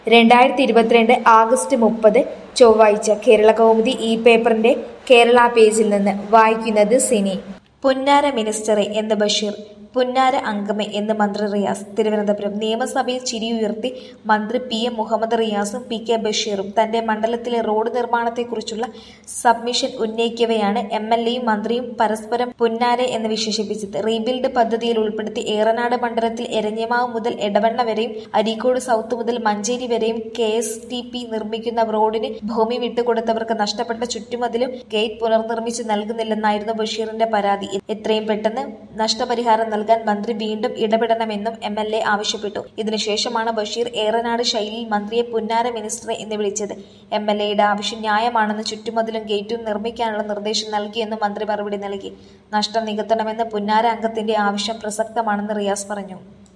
രണ്ടായിരത്തി ഇരുപത്തിരണ്ട് ആഗസ്റ്റ് മുപ്പത് ചൊവ്വാഴ്ച കേരള കൗമുദി ഈ പേപ്പറിന്റെ കേരള പേജിൽ നിന്ന് വായിക്കുന്നത് സിനി പുന്നാര മിനിസ്റ്ററെ എന്ന് ബഷീർ പുന്നാര അംഗമെ എന്ന് മന്ത്രി റിയാസ് തിരുവനന്തപുരം നിയമസഭയിൽ ചിരിയുയർത്തി മന്ത്രി പി എം മുഹമ്മദ് റിയാസും പി കെ ബഷീറും തന്റെ മണ്ഡലത്തിലെ റോഡ് നിർമ്മാണത്തെക്കുറിച്ചുള്ള സബ്മിഷൻ ഉന്നയിക്കവെയാണ് എം എൽ എയും മന്ത്രിയും പരസ്പരം പുന്നാരെ എന്ന് വിശേഷിപ്പിച്ചത് റീബിൽഡ് പദ്ധതിയിൽ ഉൾപ്പെടുത്തി ഏറനാട് മണ്ഡലത്തിൽ എരഞ്ഞിമാവ് മുതൽ എടവണ്ണ വരെയും അരീക്കോട് സൗത്ത് മുതൽ മഞ്ചേരി വരെയും കെ എസ് ടി പി നിർമ്മിക്കുന്ന റോഡിന് ഭൂമി വിട്ടുകൊടുത്തവർക്ക് നഷ്ടപ്പെട്ട ചുറ്റുമതിലും ഗേറ്റ് പുനർനിർമ്മിച്ച് നൽകുന്നില്ലെന്നായിരുന്നു ബഷീറിന്റെ പരാതി എത്രയും പെട്ടെന്ന് നഷ്ടപരിഹാരം നൽകാൻ മന്ത്രി വീണ്ടും ഇടപെടണമെന്നും എം എൽ എ ആവശ്യപ്പെട്ടു ഇതിനുശേഷമാണ് ബഷീർ ഏറനാട് ശൈലിയിൽ മന്ത്രിയെ പുന്നാര മിനിസ്റ്ററെ എന്ന് വിളിച്ചത് എം എൽ എയുടെ ആവശ്യം ന്യായമാണെന്ന് ചുറ്റുമതിലും ഗേറ്റും നിർമ്മിക്കാനുള്ള നിർദ്ദേശം നൽകിയെന്നും മന്ത്രി മറുപടി നൽകി നഷ്ടം നികത്തണമെന്ന് പുന്നാര അംഗത്തിന്റെ ആവശ്യം പ്രസക്തമാണെന്ന് റിയാസ് പറഞ്ഞു